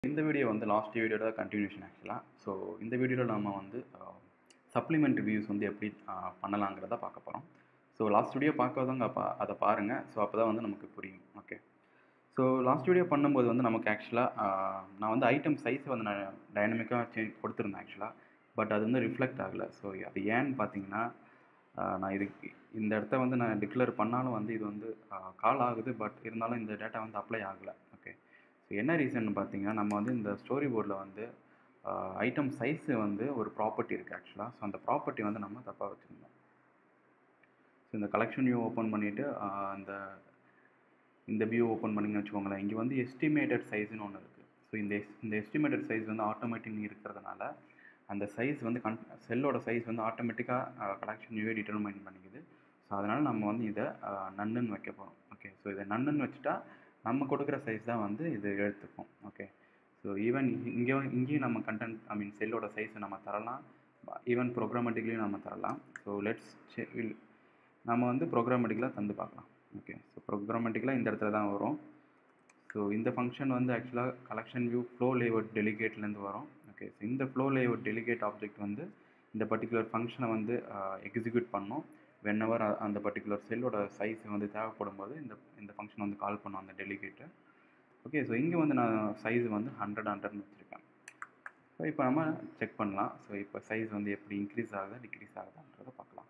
இந்த வீடியோ வந்து லாஸ்ட் வீடியோட கண்டினியூஷன் ஆக்சுவலாக ஸோ இந்த வீடியோவில் நம்ம வந்து சப்ளிமெண்ட் ரிவ்யூஸ் வந்து எப்படி அஹ், பண்ணலாங்கிறத பார்க்க போகிறோம் ஸோ லாஸ்ட் வீடியோ பார்க்காதவங்க அப்போ அதை பாருங்கள் ஸோ அப்போ தான் வந்து நமக்கு புரியும் ஓகே ஸோ லாஸ்ட் வீடியோ பண்ணும்போது வந்து நமக்கு ஆக்சுவலாக நான் வந்து ஐட்டம் சைஸ் வந்து நான் டைனமிக்காக சேஞ்ச் கொடுத்துருந்தேன் ஆக்சுவலாக பட் அது வந்து ரிஃப்ளெக்ட் ஆகலை ஸோ அது ஏன்னு பார்த்தீங்கன்னா ஆஹ், நான் இதுக்கு இந்த இடத்த வந்து நான் டிக்ளேர் பண்ணாலும் வந்து இது வந்து கால் ஆகுது பட் இருந்தாலும் இந்த டேட்டா வந்து அப்ளை ஆகலை ஓகே ஸோ என்ன ரீசன் பார்த்தீங்கன்னா நம்ம வந்து இந்த ஸ்டோரி போர்டில் வந்து ஐட்டம் சைஸு வந்து ஒரு ப்ராப்பர்ட்டி இருக்குது ஆக்சுவலாக ஸோ அந்த ப்ராப்பர்ட்டி வந்து நம்ம தப்பாக வச்சுருந்தோம் ஸோ இந்த கலெக்ஷன் வியூ ஓப்பன் பண்ணிவிட்டு அந்த இந்த வியூ ஓப்பன் பண்ணிங்கன்னு வச்சுக்கோங்களேன் இங்கே வந்து எஸ்டிமேட்டட் சைஸ்னு ஒன்று இருக்குது ஸோ இந்த எஸ் இந்த எஸ்டிமேட்டட் சைஸ் வந்து ஆட்டோமேட்டிக் இருக்கிறதுனால அந்த சைஸ் வந்து கன் செல்லோட சைஸ் வந்து ஆட்டோமேட்டிக்காக கலெக்ஷன் வியூவே டிட்டர்மைன் பண்ணிக்குது ஸோ அதனால் நம்ம வந்து இதை நன்னுன்னு வைக்க போகிறோம் ஓகே ஸோ இதை நன்னுன்னு வச்சுட்டா நம்ம கொடுக்குற சைஸ் தான் வந்து இது எடுத்துக்கும் ஓகே ஸோ ஈவன் இங்கே இங்கேயும் நம்ம கண்டென்ட் ஐ மீன் செல்லோட சைஸை நம்ம தரலாம் ஈவன் ப்ரோக்ராமேட்டிக்லேயும் நம்ம தரலாம் ஸோ லெட்ஸ் நம்ம வந்து ப்ரோக்ராமேட்டிக்கலாக தந்து பார்க்கலாம் ஓகே ஸோ ப்ரோக்ராமேட்டிக்கலாக இந்த இடத்துல தான் வரும் ஸோ இந்த ஃபங்க்ஷன் வந்து ஆக்சுவலாக கலெக்ஷன் வியூ ஃப்ளோ லேஅவுட் டெலிகேட்லேருந்து வரும் ஓகே ஸோ இந்த ஃப்ளோ லேஅவுட் டெலிகேட் ஆப்ஜெக்ட் வந்து இந்த பர்டிகுலர் ஃபங்க்ஷனை வந்து எக்ஸிக்யூட் பண்ணும் வென்எவர் அந்த பர்டிகுலர் செல்லோட சைஸ் வந்து தேவைப்படும் போது இந்த இந்த ஃபங்க்ஷன் வந்து கால் பண்ணும் அந்த டெலிகேட்டை ஓகே ஸோ இங்கே வந்து நான் சைஸ் வந்து ஹண்ட்ரட் ஹண்ட்ரட்னு வச்சுருக்கேன் ஸோ இப்போ நம்ம செக் பண்ணலாம் ஸோ இப்போ சைஸ் வந்து எப்படி இன்க்ரீஸ் ஆகுதா டிக்ரீஸ் ஆகுதான்றதை பார்க்கலாம்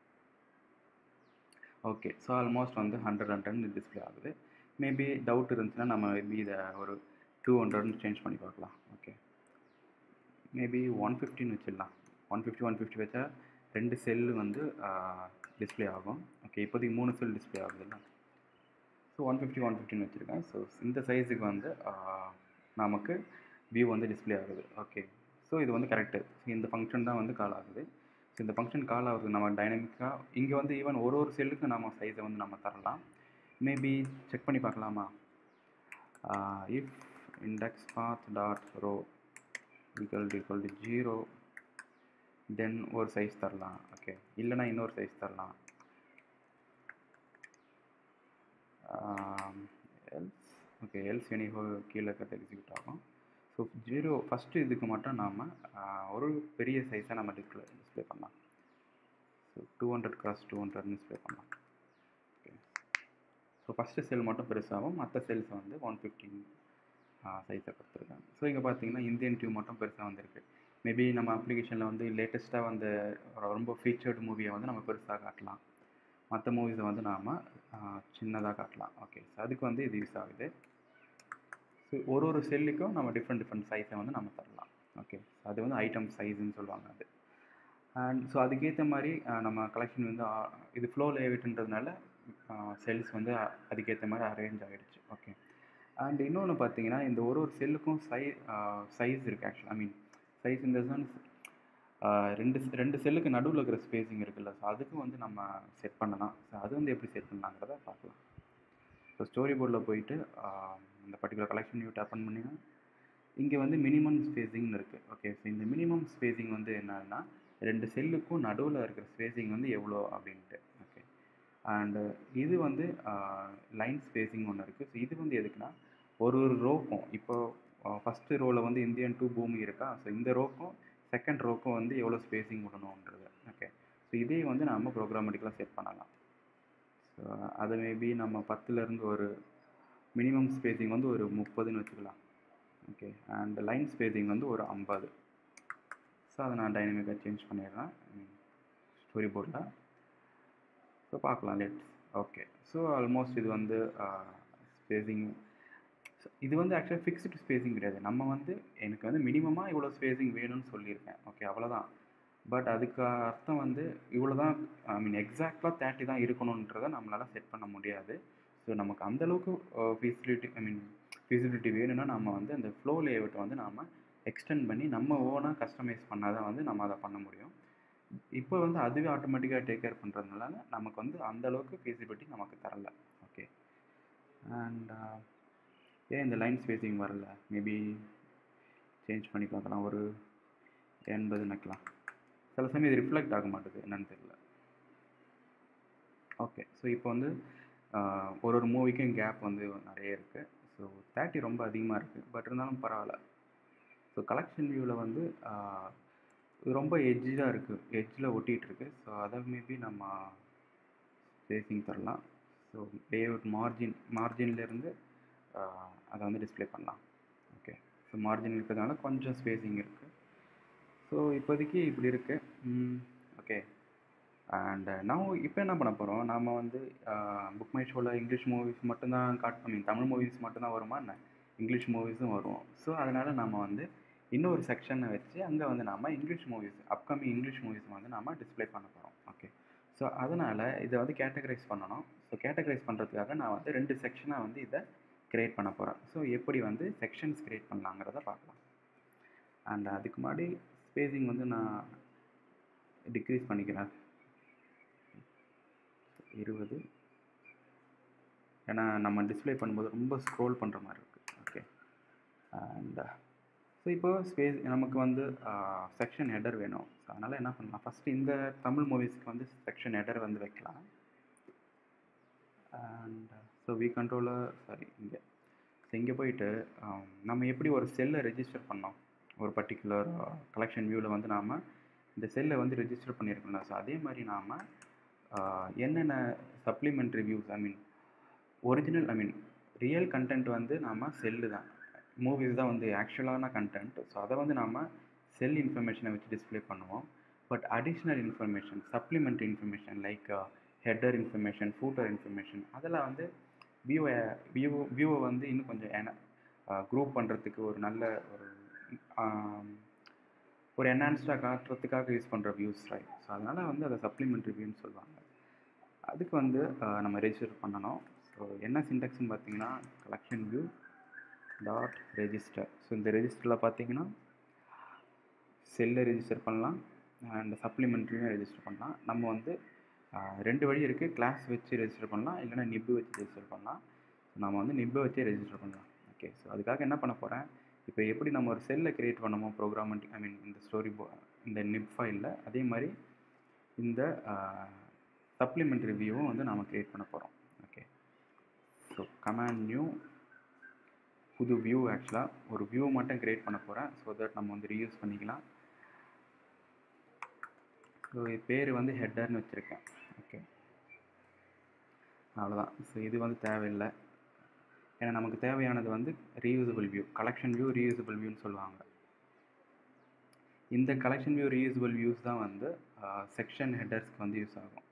ஓகே ஸோ ஆல்மோஸ்ட் வந்து ஹண்ட்ரட் ஹண்ட்ரட்னு டிஸ்பிளே ஆகுது மேபி டவுட் இருந்துச்சுன்னா நம்ம மேபி இதை ஒரு டூ ஹண்ட்ரட்னு சேஞ்ச் பண்ணி பார்க்கலாம் ஓகே மேபி ஒன் ஃபிஃப்டின்னு வச்சிடலாம் ஒன் ஃபிஃப்டி ஒன் ஃபிஃப்டி வச்சா ரெண்டு செல்லு வந்து டிஸ்பிளே ஆகும் ஓகே இப்போதைக்கு மூணு செல் டிஸ்பிளே ஆகுதுல்ல ஸோ ஒன் ஃபிஃப்டி ஒன் ஃபிஃப்டின்னு வச்சுருக்கேன் ஸோ இந்த சைஸுக்கு வந்து ஆஹ், நமக்கு வியூ வந்து டிஸ்பிளே ஆகுது ஓகே ஸோ இது வந்து கரெக்டு இந்த ஃபங்க்ஷன் தான் வந்து கால் ஆகுது ஸோ இந்த ஃபங்க்ஷன் கால் ஆகுது நம்ம டைனமிக்காக இங்கே வந்து ஈவன் ஒரு ஒரு செல்லுக்கு நம்ம சைஸை வந்து நம்ம தரலாம் மேபி செக் பண்ணி பார்க்கலாமா if index path dot row equal to equal to zero then ஒரு சைஸ் தரலாம் ஓகே இல்லைனா இன்னொரு சைஸ் தரலாம் எல்ஸ் ஓகே எல்ஸ் எனிஹோ கீழே இருக்கிறது எக்ஸிக்யூட் ஆகும் ஸோ ஜீரோ ஃபஸ்ட்டு இதுக்கு மட்டும் நாம் ஒரு பெரிய சைஸை நம்ம டிஸ்பிளே டிஸ்பிளே பண்ணலாம் so two hundred cross two ஹண்ட்ரட்னு டிஸ்பிளே பண்ணலாம் ஓகே ஸோ ஃபஸ்ட்டு செல் மட்டும் பெருசாகும் மற்ற செல்ஸை வந்து ஒன் ஃபிஃப்டின் சைஸை கொடுத்துருக்கேன் ஸோ இங்கே பார்த்தீங்கன்னா இந்தியன் டியூ மட்டும் பெருசாக வந்திருக்கு மேபி நம்ம அப்ளிகேஷனில் வந்து லேட்டஸ்ட்டாக வந்த ரொம்ப ஃபீச்சர்டு மூவியை வந்து நம்ம பெருசாக காட்டலாம் மற்ற மூவிஸை வந்து நாம் சின்னதாக காட்டலாம் ஓகே ஸோ அதுக்கு வந்து இது யூஸ் ஆகுது ஸோ ஒரு ஒரு செல்லுக்கும் நம்ம டிஃப்ரெண்ட் டிஃப்ரெண்ட் சைஸை வந்து நம்ம தரலாம் ஓகே அது வந்து ஐட்டம் சைஸுன்னு சொல்லுவாங்க அது அண்ட் ஸோ அதுக்கேற்ற மாதிரி அஹ், நம்ம கலெக்ஷன் வந்து ஆ- இது ஃப்ளோ லேவிட்ன்றதுனால செல்ஸ் வந்து அ- அதுக்கேற்ற மாதிரி அரேஞ்ச் ஆகிடுச்சு ஓகே அண்ட் இன்னொன்று பார்த்தீங்கன்னா இந்த ஒரு ஒரு செல்லுக்கும் சை சைஸ் இருக்குது ஆக்சுவலாக ஐ மீன் சைஸ் இந்த சென்ஸ் ரெண்டு ரெண்டு செல்லுக்கு நடுவில் இருக்கிற ஸ்பேஸிங் இருக்குல்ல ஸோ அதுக்கும் வந்து நம்ம செட் பண்ணலாம் ஸோ அது வந்து எப்படி செட் பண்ணலாங்கிறத பார்க்கலாம் ஸோ ஸ்டோரி போர்டில் போயிட்டு ஆஹ், இந்த பர்டிகுலர் கலெக்ஷன் வியூ டேப்பன் பண்ணிங்கன்னா இங்கே வந்து மினிமம் ஸ்பேஸிங்னு இருக்குது ஓகே ஸோ இந்த மினிமம் ஸ்பேஸிங் வந்து என்னன்னா ரெண்டு செல்லுக்கும் நடுவில் இருக்கிற ஸ்பேஸிங் வந்து எவ்வளோ அப்படின்ட்டு ஓகே அண்டு இது வந்து லைன் ஸ்பேஸிங் ஒன்று இருக்குது ஸோ இது வந்து எதுக்குன்னா ஒரு ஒரு ரோக்கும் இப்போ ஃபஸ்ட்டு ரோவில் வந்து இந்தியன் டூ பூமி இருக்கா ஸோ இந்த ரோக்கும் செகண்ட் ரோக்கும் வந்து எவ்வளோ ஸ்பேஸிங் விடணுன்றது ஓகே ஸோ இதே வந்து நம்ம ப்ரோக்ராமேட்டிக்கலாக செட் பண்ணலாம் ஸோ அது மேபி நம்ம பத்துலேருந்து ஒரு மினிமம் ஸ்பேஸிங் வந்து ஒரு முப்பதுன்னு வச்சுக்கலாம் ஓகே அண்ட் லைன் ஸ்பேஸிங் வந்து ஒரு ஐம்பது ஸோ அதை நான் டைனமிக்காக சேஞ்ச் பண்ணிடுறேன் ஸ்டோரி போர்டில் ஸோ பார்க்கலாம் லெட்ஸ் ஓகே ஸோ ஆல்மோஸ்ட் இது வந்து ஸ்பேஸிங் இது வந்து ஆக்சுவலாக ஃபிக்ஸ்டு ஸ்பேஸிங் கிடையாது நம்ம வந்து எனக்கு வந்து மினிமமாக இவ்வளோ ஸ்பேஸிங் வேணும்னு சொல்லியிருக்கேன் ஓகே அவ்வளோதான் பட் அதுக்கு அர்த்தம் வந்து இவ்வளோ தான் ஐ மீன் எக்ஸாக்டாக தேர்ட்டி தான் இருக்கணுன்றதை நம்மளால் செட் பண்ண முடியாது ஸோ நமக்கு அந்தளவுக்கு ஃபீசிலிட்டி ஐ மீன் ஃபீசிபிலிட்டி வேணும்னா நம்ம வந்து அந்த ஃப்ளோ லேஅவுட்டை வந்து நாம் எக்ஸ்டெண்ட் பண்ணி நம்ம ஓனாக கஸ்டமைஸ் பண்ணால் தான் வந்து நம்ம அதை பண்ண முடியும் இப்போ வந்து அதுவே ஆட்டோமேட்டிக்காக டேக் கேர் பண்ணுறதுனால நமக்கு வந்து அந்த அளவுக்கு ஃபீசிபிலிட்டி நமக்கு தரல ஓகே அண்ட் ஏன் இந்த லைன் ஸ்பேஸிங் வரல மேபி சேஞ்ச் பண்ணி பார்க்கலாம் ஒரு எண்பது வைக்கலாம் சில சமயம் இது ரிஃப்ளெக்ட் ஆக மாட்டுது என்னன்னு தெரியல ஓகே ஸோ இப்போ வந்து ஆஹ், ஒரு ஒரு மூவிக்கும் கேப் வந்து நிறைய இருக்குது ஸோ தேர்ட்டி ரொம்ப அதிகமாக இருக்குது பட் இருந்தாலும் பரவாயில்ல ஸோ கலெக்ஷன் வியூவில் வந்து ஆஹ், இது ரொம்ப எட்ஜாக இருக்குது எட்ஜில் ஒட்டிகிட்டு இருக்கு ஸோ அதை மேபி நம்ம ஸ்பேசிங் தரலாம் ஸோ லேஅவுட் மார்ஜின் மார்ஜின்லேருந்து அதை வந்து டிஸ்ப்ளே பண்ணலாம் ஓகே ஸோ மார்ஜின் இருக்கிறதுனால கொஞ்சம் ஸ்பேசிங் இருக்குது ஸோ இப்போதைக்கு இப்படி இருக்குது ஓகே அண்ட் நான் இப்போ என்ன பண்ண போகிறோம் நாம் வந்து புக் மை ஷோவில் இங்கிலீஷ் மூவிஸ் மட்டும்தான் got I mean Tamil movies மட்டும்தான் வருமா என்ன இங்கிலீஷ் மூவிஸும் வரும் ஸோ அதனால் நம்ம வந்து இன்னொரு செக்ஷனை வச்சு அங்கே வந்து நாம் English movies upcoming English movies வந்து நாம் டிஸ்ப்ளே பண்ண போகிறோம் ஓகே ஸோ அதனால் இதை வந்து கேட்டகரைஸ் பண்ணணும் ஸோ கேட்டகரைஸ் பண்ணுறதுக்காக நான் வந்து ரெண்டு செக்ஷனாக வந்து இதை கிரியேட் பண்ண போகிறேன் ஸோ எப்படி வந்து செக்ஷன்ஸ் கிரியேட் பண்ணலாங்கிறத பார்க்கலாம் அண்ட் அதுக்கு முன்னாடி ஸ்பேசிங் வந்து நான் டிக்ரீஸ் பண்ணிக்கிறேன் இருபது ஏன்னா நம்ம டிஸ்ப்ளே பண்ணும்போது ரொம்ப ஸ்க்ரோல் பண்ணுற மாதிரி இருக்குது ஓகே அண்ட் ஸோ இப்போ ஸ்பேஸ் நமக்கு வந்து செக்ஷன் ஹெடர் வேணும் ஸோ அதனால் என்ன பண்ணலாம் ஃபஸ்ட்டு இந்த தமிழ் மூவிஸ்க்கு வந்து செக்ஷன் ஹெடர் வந்து வைக்கலாம் and so we controller sorry இங்கே ஸோ இங்கே போயிட்டு ஆம், நம்ம எப்படி ஒரு செல்லை ரெஜிஸ்டர் பண்ணோம் ஒரு பர்டிகுலர் கலெக்ஷன் வியூவில் வந்து நாம் இந்த செல்லை வந்து ரெஜிஸ்டர் பண்ணியிருக்கோம்ல ஸோ அதே மாதிரி நாம் என்னென்ன supplementary views I mean original I mean real content வந்து நாம் செல்லு தான் மூவிஸ் தான் வந்து ஆக்சுவலான கண்டென்ட் ஸோ அதை வந்து நாம் செல் இன்ஃபர்மேஷனை வச்சு டிஸ்ப்ளே பண்ணுவோம் but additional information supplementary information like header information footer information அதெல்லாம் வந்து வியூவை வியூ வியூவை வந்து இன்னும் கொஞ்சம் என குரூப் பண்ணுறதுக்கு ஒரு நல்ல ஒரு ஆம், ஒரு என்ஹான்ஸ்டாக காட்டுறதுக்காக யூஸ் பண்ணுற வியூஸ் ரைட் ஸோ அதனால் வந்து அதை சப்ளிமெண்ட்ரி வியூன்னு சொல்லுவாங்க அதுக்கு வந்து ஆஹ், நம்ம ரெஜிஸ்டர் பண்ணணும் ஸோ என்ன சின்டெக்ஸ்னு பார்த்தீங்கன்னா collection view dot register so இந்த ரெஜிஸ்டரில் பார்த்தீங்கன்னா செல்லை ரெஜிஸ்டர் பண்ணலாம் அண்ட் சப்ளிமெண்ட்ரியும் ரெஜிஸ்டர் பண்ணலாம் நம்ம வந்து ஆஹ், ரெண்டு வழி இருக்குது கிளாஸ் வச்சு ரெஜிஸ்டர் பண்ணலாம் இல்லைன்னா நிப்பு வச்சு ரெஜிஸ்டர் பண்ணலாம் ஸோ நம்ம வந்து நிப்பை வச்சே ரெஜிஸ்டர் பண்ணலாம் ஓகே ஸோ அதுக்காக என்ன பண்ண போகிறேன் இப்போ எப்படி நம்ம ஒரு செல்லை கிரியேட் பண்ணமோ ப்ரோக்ராம் ஐ மீன் இந்த ஸ்டோரி போ இந்த நிப் ஃபைலில் அதே மாதிரி இந்த சப்ளிமெண்ட்ரி வியூவும் வந்து நாம் கிரியேட் பண்ண போகிறோம் ஓகே ஸோ கமாண்ட் நியூ புது வியூ ஆக்சுவலாக ஒரு வியூ மட்டும் கிரியேட் பண்ண போகிறேன் ஸோ தட் நம்ம வந்து ரீயூஸ் பண்ணிக்கலாம் ஸோ பேர் வந்து ஹெட்டர்னு வச்சுருக்கேன் ஓகே அவ்வளோதான் ஸோ இது வந்து தேவையில்லை ஏன்னா நமக்கு தேவையானது வந்து reusable view collection view reusable வியூன்னு சொல்லுவாங்க இந்த கலெக்ஷன் வியூ ரீயூசபிள் வியூஸ் தான் வந்து செக்ஷன் ஹெட்டர்ஸ்க்கு வந்து யூஸ் ஆகும்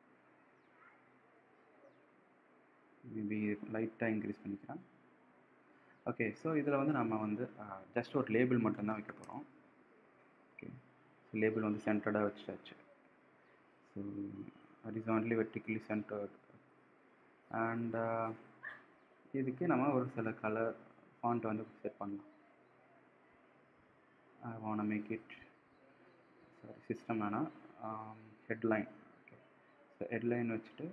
மேபி லைட்டாக இன்க்ரீஸ் பண்ணிக்கிறேன் ஓகே ஸோ இதில் வந்து நம்ம வந்து ஜஸ்ட் ஒரு லேபிள் மட்டும்தான் வைக்க போகிறோம் ஓகே ஸோ லேபிள் வந்து சென்டர்டாக வச்சாச்சு so horizontally vertically centered and இதுக்கு நம்ம ஒரு சில கலர் ஃபாண்ட் வந்து செட் பண்ணலாம் I want make it sorry system வேணாம் ஹெட்லைன் ஓகே ஸோ ஹெட்லைன் வச்சுட்டு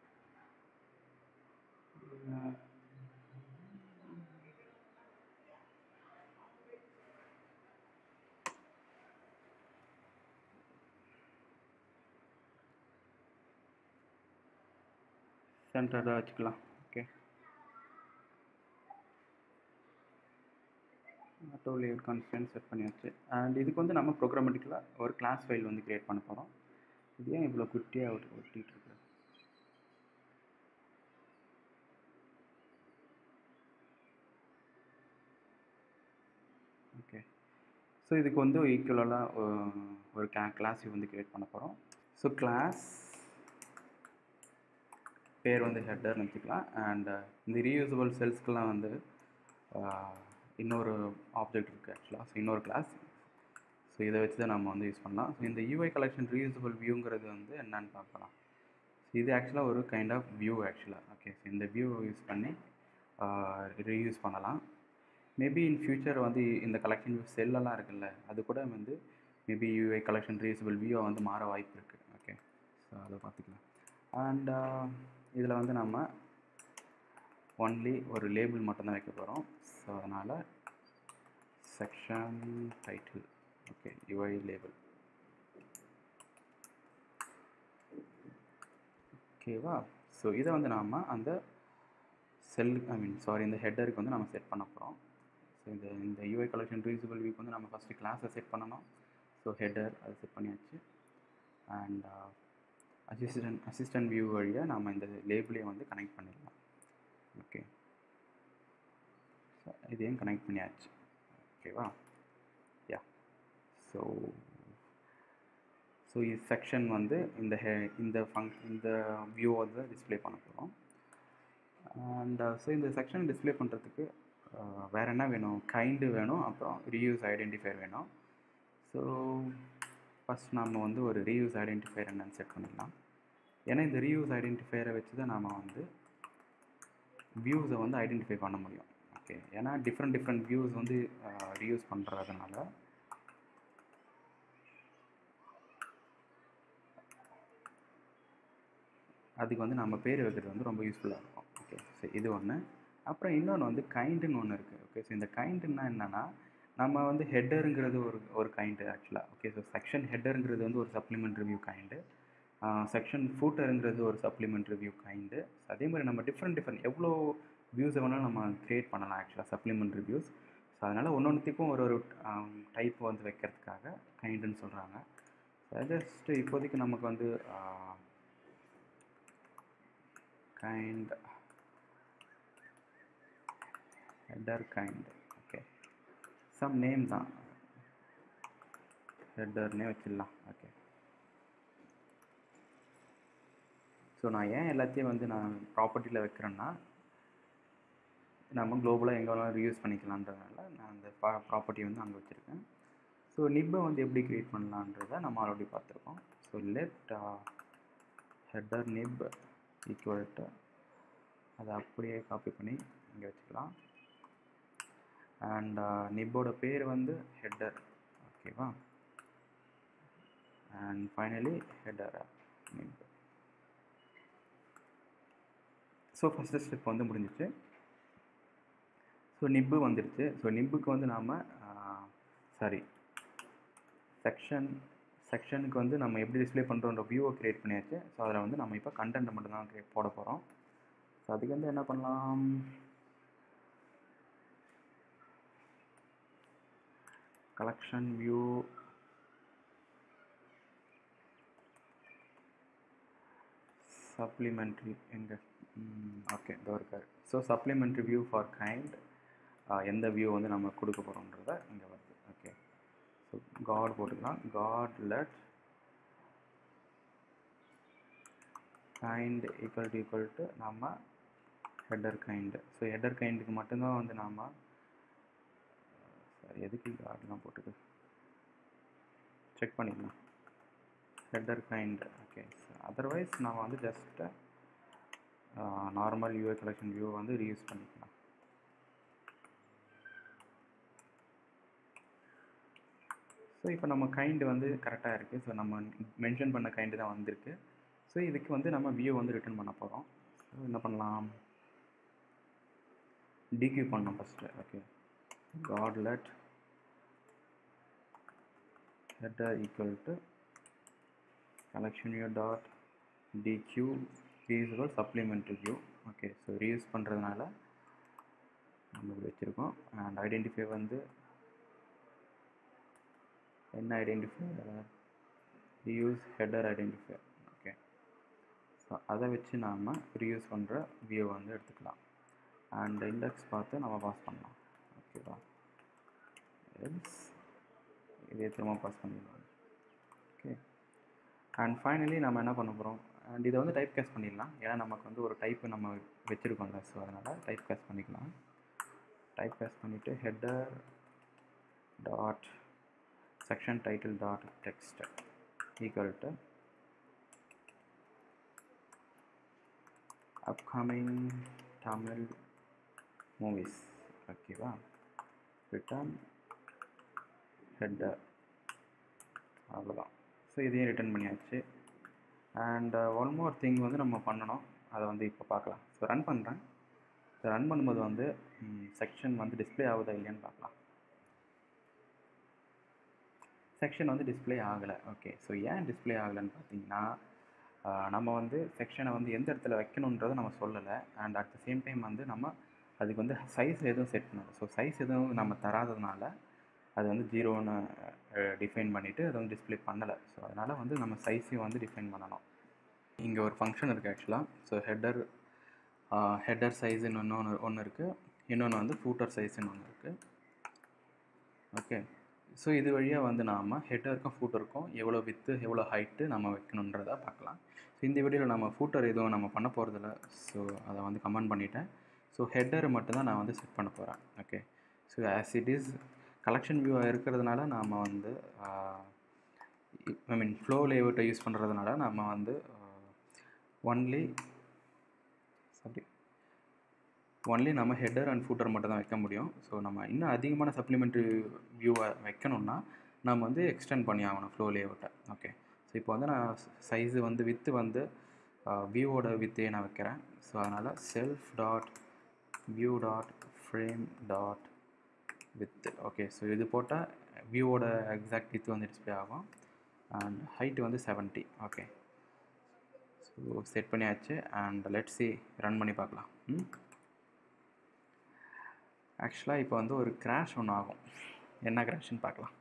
சென்டராக வச்சுக்கலாம் okay auto layout constant set பண்ணியாச்சு அண்ட் இதுக்கு வந்து நம்ம ப்ரோக்ராமெட்டிக்கலாக ஒரு கிளாஸ் ஃபைல் வந்து கிரியேட் பண்ண போகிறோம் இது ஏன் இவ்வளோ குட்டியாக ஒட்டி ஒட்டிகிட்டு இருக்கு ஓகே ஸோ இதுக்கு வந்து ஈக்குவலாக ஒரு கிளா கிளாஸ் வந்து கிரியேட் பண்ண போகிறோம் ஸோ கிளாஸ் பேர் வந்து ஹெட்டர்னு வச்சுக்கலாம் அண்ட் இந்த ரீயூசபிள் செல்ஸ்க்கெலாம் வந்து ஆஹ், இன்னொரு ஆப்ஜெக்ட் இருக்குது ஆக்சுவலாக ஸோ இன்னொரு கிளாஸ் ஸோ இதை வச்சு தான் நம்ம வந்து யூஸ் பண்ணலாம் ஸோ இந்த யூஐ கலெக்ஷன் ரீயூசபிள் வியூங்கிறது வந்து என்னன்னு பார்க்கலாம் ஸோ இது ஆக்சுவலாக ஒரு கைண்ட் ஆஃப் வியூ ஆக்சுவலாக ஓகே ஸோ இந்த வியூ யூஸ் பண்ணி ரீயூஸ் பண்ணலாம் மேபி இன் ஃபியூச்சர் வந்து இந்த கலெக்ஷன் வியூ செல்லெல்லாம் இருக்குல்ல அது கூட வந்து மேபி யூஐ கலெக்ஷன் ரீயூசபிள் வியூவை வந்து மாற வாய்ப்பு இருக்குது ஓகே ஸோ அதை பார்த்துக்கலாம் அண்ட் இதில் வந்து நம்ம ஒன்லி ஒரு லேபிள் மட்டும்தான் வைக்க போகிறோம் ஸோ அதனால் section title okay UI label ஓகேவா ஸோ இதை வந்து நாம் அந்த செல் ஐ மீன் சாரி இந்த ஹெட்டருக்கு வந்து நம்ம செட் பண்ண போகிறோம் ஸோ இந்த இந்த யூஐ கலெக்ஷன் ரீசபிள் வியூக்கு வந்து நம்ம ஃபஸ்ட்டு கிளாஸை செட் பண்ணணும் ஸோ ஹெட்டர் அது செட் பண்ணியாச்சு அண்ட் அசிஸ்டன்ட் அசிஸ்டன்ட் வியூ வழியாக நம்ம இந்த லேபிளையும் வந்து கனெக்ட் பண்ணிடலாம் ஓகே ஸோ இதையும் கனெக்ட் பண்ணியாச்சு ஓகேவா யா ஸோ ஸோ இது செக்ஷன் வந்து இந்த ஹே இந்த ஃபங்க் இந்த வியூ வந்து டிஸ்பிளே பண்ண போகிறோம் அண்ட் ஸோ இந்த செக்ஷன் டிஸ்பிளே பண்ணுறதுக்கு வேறு என்ன வேணும் கைண்டு வேணும் அப்புறம் ரீயூஸ் ஐடென்டிஃபையர் வேணும் ஸோ ஃபஸ்ட் நம்ம வந்து ஒரு ரீயூஸ் ஐடென்டிஃபையர் என்னன்னு செட் பண்ணிடலாம் ஏன்னா இந்த ரீயூஸ் ஐடென்டிஃபையரை வச்சு தான் நாம் வந்து வியூஸை வந்து ஐடென்டிஃபை பண்ண முடியும் ஓகே ஏன்னா டிஃப்ரெண்ட் டிஃப்ரெண்ட் வியூஸ் வந்து ரீயூஸ் பண்ணுறதுனால அதுக்கு வந்து நம்ம பேர் வைக்கிறது வந்து ரொம்ப யூஸ்ஃபுல்லாக இருக்கும் ஓகே ஸோ இது ஒன்று அப்புறம் இன்னொன்று வந்து கைண்டுன்னு ஒன்று இருக்குது ஓகே ஸோ இந்த கைண்டுன்னா என்னென்னா நம்ம வந்து ஹெட்டருங்கிறது ஒரு ஒரு கைண்டு ஆக்சுவலாக ஓகே ஸோ செக்ஷன் ஹெட்டருங்கிறது வந்து ஒரு சப்ளிமெண்ட் ரிவ்யூ கைண்டு செக்ஷன் ஃபூட்டருங்கிறது ஒரு சப்ளிமெண்ட் ரிவ்யூ கைண்டு அதே மாதிரி நம்ம டிஃப்ரெண்ட் டிஃப்ரெண்ட் எவ்வளோ வியூஸை வேணாலும் நம்ம க்ரியேட் பண்ணலாம் ஆக்சுவலாக சப்ளிமெண்ட் ரிவ்யூஸ் ஸோ அதனால் ஒன்று ஒன்றுத்துக்கும் ஒரு ஒரு டைப் வந்து வைக்கிறதுக்காக கைண்டுன்னு சொல்கிறாங்க ஜஸ்ட் இப்போதைக்கு நமக்கு வந்து kind header kind okay some name தான் ஹெட்டர்னே வச்சிடலாம் ஓகே ஸோ நான் ஏன் எல்லாத்தையும் வந்து நான் ப்ராப்பர்ட்டியில் வைக்கிறேன்னா நம்ம குளோபலாக எங்கே வேணாலும் ரியூஸ் பண்ணிக்கலான்றதுனால நான் அந்த ப்ரா ப்ராப்பர்ட்டி வந்து அங்கே வச்சுருக்கேன் ஸோ நிப்பை வந்து எப்படி க்ரியேட் பண்ணலான்றதை நம்ம ஆல்ரெடி பார்த்துருக்கோம் so let header nib equal to அதை அப்படியே காப்பி பண்ணி இங்கே வச்சுக்கலாம் அண்ட் நிப்போட பேர் வந்து ஹெட்டர் ஓகேவா and finally header nib so first step வந்து முடிஞ்சிச்சு ஸோ நிப்பு வந்துடுச்சு ஸோ நிப்புக்கு வந்து நாம் சாரி செக்ஷன் செக்ஷனுக்கு வந்து நம்ம எப்படி டிஸ்பிளே பண்ணுறோன்ற வியூவை க்ரியேட் பண்ணியாச்சு ஸோ அதில் வந்து நம்ம இப்போ கண்டென்ட்டை மட்டும்தான் க்ரியேட் போட போகிறோம் ஸோ அதுக்கு வந்து என்ன பண்ணலாம் கலெக்ஷன் வியூ சப்ளிமெண்ட்ரி எங்கே ஓகே இதோ இருக்கார் so supplementary view for kind எந்த வியூ வந்து நம்ம கொடுக்க போகிறோன்றத இங்கே வருது ஓகே ஸோ காட் போட்டுக்கலாம் guard let kind equal to equal to நம்ம ஹெட்டர் கைண்டு ஸோ ஹெட்டர் கைண்டுக்கு மட்டும்தான் வந்து நாம் சாரி எதுக்கு கார்டெலாம் போட்டுக்கு செக் பண்ணிக்கலாம் ஹெட்டர் கைண்ட் ஓகே அதர்வைஸ் நம்ம வந்து just normal UI collection view வந்து ரீயூஸ் பண்ணிக்கலாம் ஸோ இப்போ நம்ம கைண்டு வந்து கரெக்டாக இருக்குது ஸோ நம்ம மென்ஷன் பண்ண கைண்டு தான் வந்திருக்கு ஸோ இதுக்கு வந்து நம்ம வியூ வந்து ரிட்டர்ன் பண்ண போகிறோம் ஸோ என்ன பண்ணலாம் டிக்யூ பண்ணோம் first okay guard let header equal to collection view dot dq reusable supplementary view okay so reuse பண்ணுறதுனால நம்ம இப்படி வச்சுருக்கோம் அண்ட் ஐடென்டிஃபை வந்து என்ன identifier reuse header identifier okay so அதை வச்சு நாம் ரீயூஸ் பண்ணுற வியூ வந்து எடுத்துக்கலாம் அண்ட் இண்டெக்ஸ் பார்த்து நம்ம பாஸ் பண்ணலாம் ஓகேவா எல்ஸ் இதே திரும்ப பாஸ் பண்ணிடலாம் ஓகே அண்ட் ஃபைனலி நம்ம என்ன பண்ண போகிறோம் அண்ட் இதை வந்து டைப் கேஸ் பண்ணிடலாம் ஏன்னா நமக்கு வந்து ஒரு டைப்பு நம்ம வச்சுருக்கோம்ல ஸோ அதனால் டைப் கேஸ் பண்ணிக்கலாம் டைப் கேஸ் பண்ணிவிட்டு header dot section title dot text equal to upcoming Tamil movies ஓகேவா ரிட்டர்ன் ஹெட்டர் அவ்வளோதான் ஸோ இதையும் ரிட்டர்ன் பண்ணியாச்சு அண்ட் ஒன் மோர் திங் வந்து நம்ம பண்ணணும் அதை வந்து இப்போ பார்க்கலாம் ஸோ ரன் பண்ணுறேன் ஸோ ரன் பண்ணும்போது வந்து செக்ஷன் வந்து டிஸ்பிளே ஆகுதா இல்லையான்னு பார்க்கலாம் செக்ஷன் வந்து டிஸ்பிளே ஆகலை ஓகே ஸோ ஏன் டிஸ்பிளே ஆகலைன்னு பார்த்தீங்கன்னா நம்ம வந்து செக்ஷனை வந்து எந்த இடத்துல வைக்கணுன்றதை நம்ம சொல்லலை and at the same time வந்து நம்ம அதுக்கு வந்து சைஸ் எதுவும் செட் பண்ணல ஸோ சைஸ் எதுவும் நம்ம தராததுனால அது வந்து ஜீரோன்னு டிஃபைன் பண்ணிவிட்டு அதை வந்து டிஸ்பிளே பண்ணலை ஸோ அதனால் வந்து நம்ம சைஸையும் வந்து டிஃபைன் பண்ணணும் இங்கே ஒரு ஃபங்க்ஷன் இருக்குது ஆக்சுவலாக ஸோ ஹெட்டர் ஹெட்டர் சைஸுன்னு இன்னொன்று ஒன்று இருக்குது இன்னொன்று வந்து ஃபூட்டர் சைஸுன்னு ஒன்று இருக்குது ஓகே ஸோ இது வழியாக வந்து நாம் ஹெட்டருக்கும் ஃபூட்டருக்கும் எவ்வளோ வித்து எவ்வளோ ஹைட்டு நம்ம வைக்கணுன்றதை பார்க்கலாம் ஸோ இந்த வீடியோவில் நம்ம ஃபூட்டர் எதுவும் நம்ம பண்ண போகிறதில்ல ஸோ அதை வந்து கமெண்ட் பண்ணிட்டேன் ஸோ ஹெட்டர் மட்டும்தான் நான் வந்து செட் பண்ண போகிறேன் okay so as it is collection வியூவாக இருக்கிறதுனால நாம் வந்து ஐ மீன் ஃப்ளோ லேஅவுட்டை யூஸ் பண்ணுறதுனால நம்ம வந்து ஒன்லி சாரி ஒன்லி நம்ம ஹெட்டர் அண்ட் ஃபூட்டர் மட்டும் தான் வைக்க முடியும் ஸோ நம்ம இன்னும் அதிகமான சப்ளிமெண்ட்ரி வியூவை வைக்கணும்னா நம்ம வந்து எக்ஸ்டெண்ட் பண்ணி ஆகணும் ஃப்ளோ லேஅவுட்டை ஓகே ஸோ இப்போ வந்து நான் சைஸு வந்து வித்து வந்து வியூவோட வித்தே நான் வைக்கிறேன் ஸோ அதனால் self dot view dot frame dot width okay so இது போட்டால் வியூவோட எக்ஸாக்ட் வித் வந்து டிஸ்பிளே ஆகும் அண்ட் ஹைட்டு வந்து செவன்ட்டி ஓகே ஸோ செட் பண்ணியாச்சு அண்ட் லெட் சி ரன் பண்ணி பார்க்கலாம் ம் ஆக்சுவலாக இப்போ வந்து ஒரு கிராஷ் ஒன்று ஆகும் என்ன கிராஷ்னு பார்க்கலாம்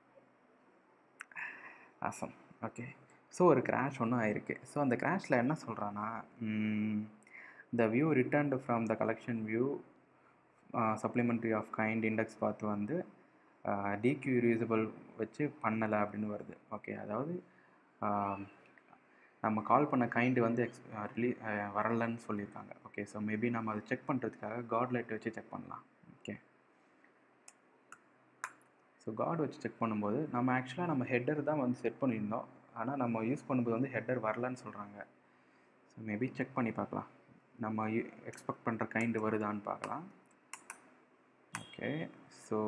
ஆசம் ஓகே ஸோ ஒரு கிராஷ் ஒன்றும் ஆயிருக்கு ஸோ அந்த கிராஷில் என்ன சொல்கிறான்னா the view returned from the collection view supplementary of kind index பார்த்து வந்து டிக்யூரியூசபிள் வச்சு பண்ணலை அப்படின்னு வருது ஓகே அதாவது நம்ம கால் பண்ண கைண்டு வந்து எக்ஸ் ரிலீ வரலன்னு சொல்லியிருக்காங்க ஓகே ஸோ மேபி நம்ம அதை செக் பண்ணுறதுக்காக காட் லைட் வச்சு செக் பண்ணலாம் ஓகே ஸோ காட் வச்சு செக் பண்ணும்போது நம்ம ஆக்சுவலாக நம்ம ஹெட்டர் தான் வந்து செட் பண்ணியிருந்தோம் ஆனால் நம்ம யூஸ் பண்ணும்போது வந்து ஹெட்டர் வரலன்னு சொல்கிறாங்க ஸோ மேபி செக் பண்ணி பார்க்கலாம் நம்ம எக்ஸ்பெக்ட் பண்ணுற கைண்டு வருதான்னு பார்க்கலாம் ஓகே ஸோ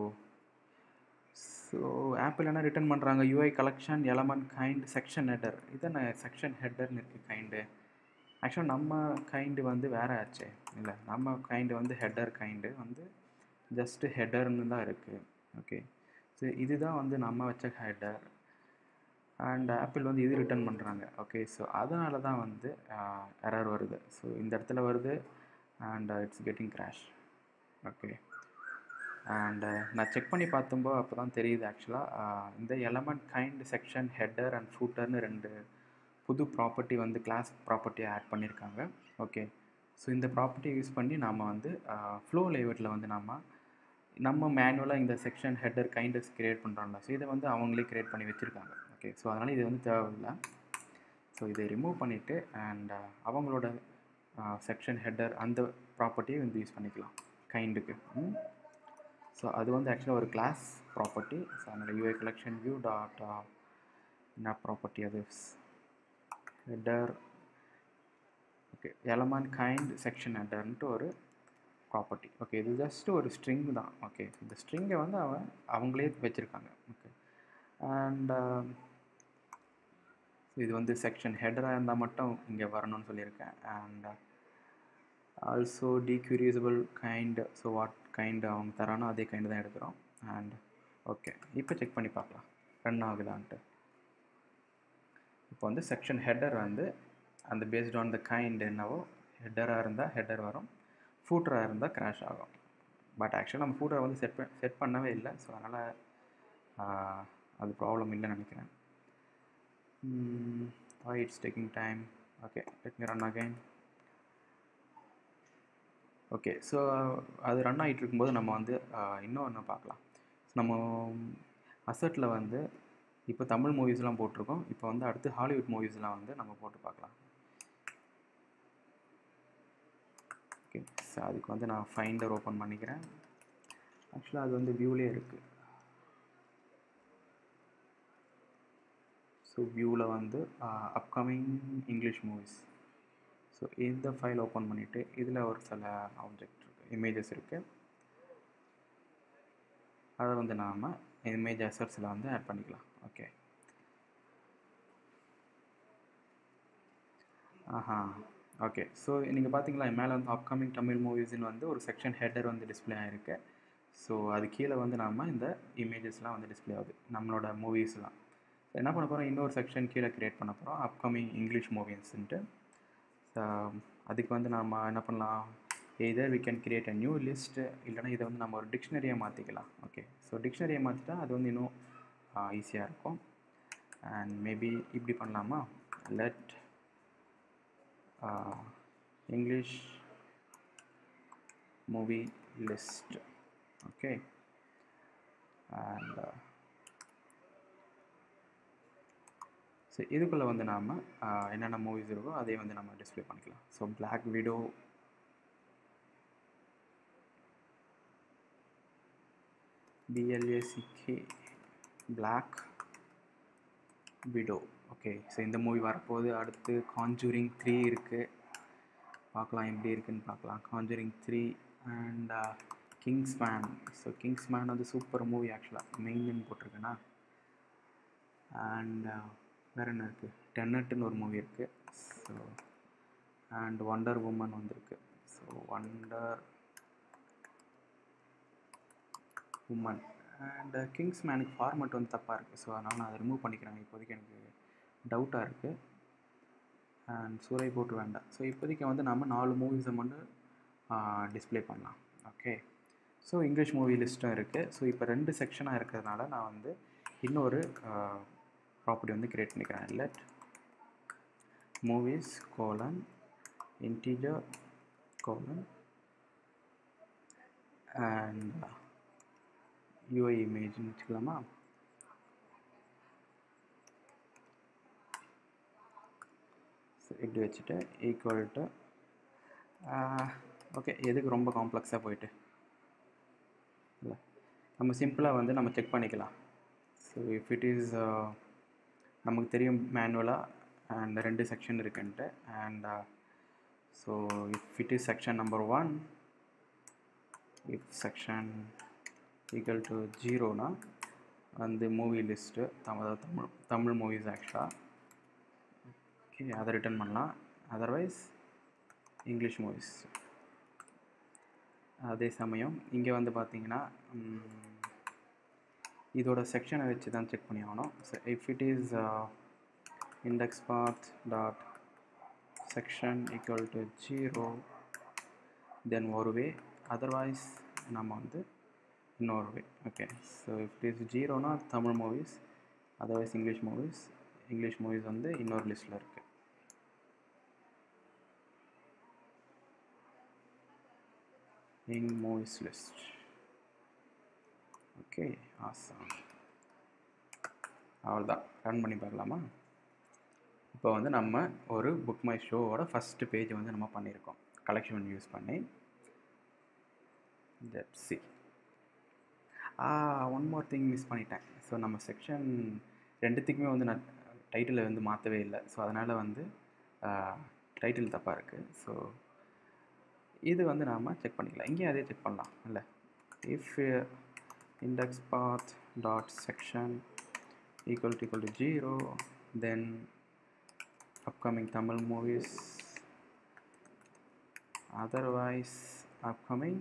ஸோ ஆப்பிள் என்ன ரிட்டர்ன் பண்ணுறாங்க UI collection element kind section header இதான செக்ஷன் ஹெட்டர்னு இருக்குது கைண்டு ஆக்சுவலாக நம்ம கைண்டு வந்து வேறு ஆச்சு இல்லை நம்ம கைண்டு வந்து ஹெட்டர் கைண்டு வந்து ஜஸ்ட்டு ஹெட்டர்னு தான் இருக்குது ஓகே ஸோ இதுதான் வந்து நம்ம வச்ச ஹெட்டர் அண்ட் ஆப்பிள் வந்து இது ரிட்டர்ன் பண்ணுறாங்க ஓகே ஸோ அதனால தான் வந்து எரர் வருது ஸோ இந்த இடத்துல வருது and it's getting crash okay and நான் செக் பண்ணி பார்த்தும்போ அப்போ தான் தெரியுது ஆக்சுவலாக இந்த element kind section header and ஃபூட்டர்னு ரெண்டு புது ப்ராப்பர்ட்டி வந்து கிளாஸ் ப்ராப்பர்ட்டியை ஆட் பண்ணியிருக்காங்க ஓகே ஸோ இந்த ப்ராப்பர்ட்டியை யூஸ் பண்ணி நாம் வந்து ஃப்ளோ லேவட்டில் வந்து நம்ம நம்ம மேனுவலாக இந்த செக்ஷன் ஹெட்டர் கைண்டஸ் க்ரியேட் பண்ணுறோம்ல ஸோ இதை வந்து அவங்களே க்ரியேட் பண்ணி வச்சுருக்காங்க ஓகே ஸோ அதனால் இது வந்து தேவையில்லை ஸோ இதை ரிமூவ் பண்ணிவிட்டு அண்ட் அவங்களோட செக்ஷன் ஹெட்டர் அந்த ப்ராப்பர்ட்டியை வந்து யூஸ் பண்ணிக்கலாம் கைண்டுக்கு ஸோ அது வந்து ஆக்சுவலாக ஒரு கிளாஸ் ப்ராப்பர்ட்டி ஸோ அதனால் யூஐ கலெக்ஷன் வியூ டாட் என்ன ப்ராப்பர்ட்டி அது header okay element kind section ஹெட்டர்ன்ட்டு ஒரு ப்ராப்பர்ட்டி ஓகே இது ஜஸ்ட் ஒரு ஸ்ட்ரிங் தான் ஓகே இந்த ஸ்ட்ரிங்கை வந்து அவன் அவங்களே வச்சுருக்காங்க ஓகே அண்ட் இது வந்து செக்ஷன் ஹெட்டராக இருந்தால் மட்டும் இங்கே வரணும்னு சொல்லியிருக்கேன் and also dequeue reusable kind so what kind அவங்க தரானோ அதே கைண்டு தான் எடுக்கிறோம் அண்ட் ஓகே இப்போ செக் பண்ணி பார்க்கலாம் ரன் ஆகுதான்ட்டு இப்போ வந்து செக்ஷன் ஹெட்டர் வந்து அந்த பேஸ்ட் ஆன் த கைண்ட் என்னவோ ஹெட்டராக இருந்தால் ஹெட்டர் வரும் ஃபூட்டராக இருந்தால் க்ராஷ் ஆகும் பட் ஆக்சுவலாக நம்ம ஃபூட்டரை வந்து செட் செட் பண்ணவே இல்லை ஸோ அதனால் அது ப்ராப்ளம் இல்லைன்னு நினைக்கிறேன் why it's taking time okay let me run again okay so அது ரன் ஆகிட்டு இருக்கும்போது நம்ம வந்து இன்னொன்று பார்க்கலாம் நம்ம அசட்டில் வந்து இப்போ தமிழ் மூவிஸ்லாம் போட்டிருக்கோம் இப்போ வந்து அடுத்து ஹாலிவுட் மூவிஸ்லாம் வந்து நம்ம போட்டு பார்க்கலாம் ஓகே ஸோ அதுக்கு வந்து நான் ஃபைண்டர் ஓப்பன் பண்ணிக்கிறேன் ஆக்சுவலாக அது வந்து வியூலே இருக்குது ஸோ வியூவில் வந்து அப்கமிங் இங்கிலீஷ் மூவிஸ் ஸோ இந்த ஃபைல் ஓப்பன் பண்ணிவிட்டு இதில் ஒரு சில ஆப்ஜெக்ட் இருக்குது இமேஜஸ் இருக்குது அதை வந்து நாம் இமேஜ் அசர்ஸில் வந்து ஆட் பண்ணிக்கலாம் ஓகே ஆஹா ஓகே ஸோ நீங்கள் பார்த்தீங்களா மேலே வந்து அப்கமிங் தமிழ் மூவிஸ்னு வந்து ஒரு செக்ஷன் ஹெட்டர் வந்து டிஸ்பிளே ஆகிருக்கு ஸோ அது கீழே வந்து நாம் இந்த இமேஜஸ்லாம் வந்து டிஸ்பிளே ஆகுது நம்மளோட மூவிஸ்லாம் ஸோ என்ன பண்ண போகிறோம் இன்னொரு செக்ஷன் கீழே க்ரியேட் பண்ண போகிறோம் அப்கமிங் இங்கிலீஷ் மூவிஸ்ன்ட்டு ஸோ அதுக்கு வந்து நம்ம என்ன பண்ணலாம் either we can create a new list இல்லைனா இதை வந்து நம்ம ஒரு டிக்ஷனரியாக மாற்றிக்கலாம் ஓகே ஸோ டிக்ஷனரியை மாற்றிட்டா அது வந்து இன்னும் ஈஸியாக இருக்கும் அண்ட் மேபி இப்படி பண்ணலாமா let English movie list okay and so இதுக்குள்ளே வந்து நாம் என்னென்ன மூவிஸ் இருக்கோ அதை வந்து நம்ம டிஸ்பிளே பண்ணிக்கலாம் so Black Widow B L A C K Black Widow okay so இந்த மூவி வரப்போகுது அடுத்து காஞ்சூரிங் த்ரீ இருக்குது பார்க்கலாம் எப்படி இருக்குன்னு பார்க்கலாம் Conjuring three and Kingsman so Kingsman வந்து சூப்பர் மூவி ஆக்சுவலாக மெயின் போட்டிருக்கேன்னா அண்ட் வேறு என்ன இருக்குது டென்னட்டுன்னு ஒரு மூவி இருக்குது ஸோ அண்ட் ஒண்டர் உமன் வந்திருக்கு ஸோ ஒண்டர் உமன் அண்ட் கிங்ஸ் மேனுக்கு ஃபார்மட் வந்து தப்பாக இருக்குது ஸோ அதனால் நான் அதை ரிமூவ் பண்ணிக்கிறேன் இப்போதைக்கு எனக்கு டவுட்டாக இருக்குது அண்ட் சூறை போட்டு வேண்டாம் ஸோ இப்போதைக்கு வந்து நம்ம நாலு மூவிஸை மட்டும் டிஸ்பிளே பண்ணலாம் ஓகே ஸோ இங்கிலீஷ் மூவி லிஸ்ட்டும் இருக்குது ஸோ இப்போ ரெண்டு செக்ஷனாக இருக்கிறதுனால நான் வந்து இன்னொரு ப்ராப்பர்ட்டி வந்து க்ரியேட் பண்ணிக்கிறேன் let movies colon integer colon and UI இமேஜ்னு வச்சுக்கலாமா ஸோ இப்படி வச்சுட்டு ஈக்குவல் டு ஓகே எதுக்கு ரொம்ப காம்ப்ளெக்ஸாக போயிட்டு இல்லை நம்ம சிம்பிளாக வந்து நம்ம செக் பண்ணிக்கலாம் ஸோ இஃப் இட் இஸ் நமக்கு தெரியும் மேனுவலாக அந்த ரெண்டு செக்ஷன் இருக்குன்ட்டு and so if it is section number one if section equal to ஜீரோனா வந்து movie list Tamil Tamil Tamil movies ஆக்சுவலாக ஓகே அதை ரிட்டர்ன் பண்ணலாம் அதர்வைஸ் இங்கிலீஷ் மூவிஸ் அதே சமயம் இங்கே வந்து பார்த்தீங்கன்னா இதோட செக்ஷனை வச்சு தான் செக் பண்ணி ஆகணும் so if it is index path dot section equal to zero then ஒரு வே அதர்வைஸ் நம்ம வந்து இன்னொரு way okay so if it is ஜீரோனா Tamil movies otherwise English movies English movies வந்து இன்னொரு லிஸ்ட்டில் இருக்குது இங் மூவிஸ் லிஸ்ட் ஓகே ஆசாம் அவ்வளோதான் ரன் பண்ணி பார்க்கலாமா இப்போ வந்து நம்ம ஒரு புக் மை ஷோவோட ஃபஸ்ட்டு பேஜ் வந்து நம்ம பண்ணியிருக்கோம் கலெக்ஷன் யூஸ் பண்ணி that see one more thing miss பண்ணிட்டேன் ஸோ நம்ம செக்ஷன் ரெண்டுத்துக்குமே வந்து நான் டைட்டிலை வந்து மாற்றவே இல்லை ஸோ அதனால் வந்து டைட்டில் தப்பாக இருக்குது ஸோ இது வந்து நாம் செக் பண்ணிக்கலாம் இங்கேயும் அதே செக் பண்ணலாம் இல்லை if index path dot section equal to equal to zero then upcoming Tamil movies otherwise upcoming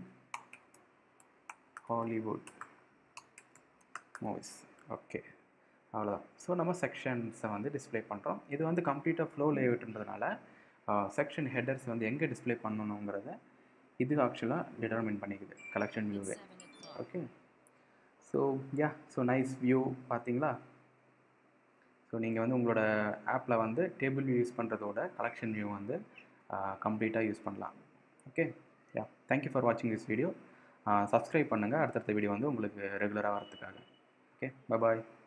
Hollywood movies okay அவ்வளோதான் ஸோ நம்ம செக்ஷன்ஸை வந்து டிஸ்பிளே பண்ணுறோம் இது வந்து கம்ப்ளீட்டாக ஃப்ளோ லேஅவுட்ன்றதுனால செக்ஷன் ஹெடர்ஸ் வந்து எங்கே டிஸ்பிளே பண்ணணுங்கிறத இது ஆக்சுவலாக டிட்டர்மின் பண்ணிக்குது கலெக்ஷன் வியூவே okay so yeah so nice view பார்த்தீங்களா ஸோ நீங்கள் வந்து உங்களோட ஆப்பில் வந்து டேபிள் வியூ யூஸ் பண்ணுறதோட கலெக்ஷன் வியூ வந்து கம்ப்ளீட்டாக யூஸ் பண்ணலாம் ஓகே யா தேங்க்யூ ஃபார் வாட்சிங் திஸ் வீடியோ சப்ஸ்கிரைப் பண்ணுங்கள் அடுத்தடுத்த வீடியோ வந்து உங்களுக்கு ரெகுலராக வரதுக்காக ஓகே பாய்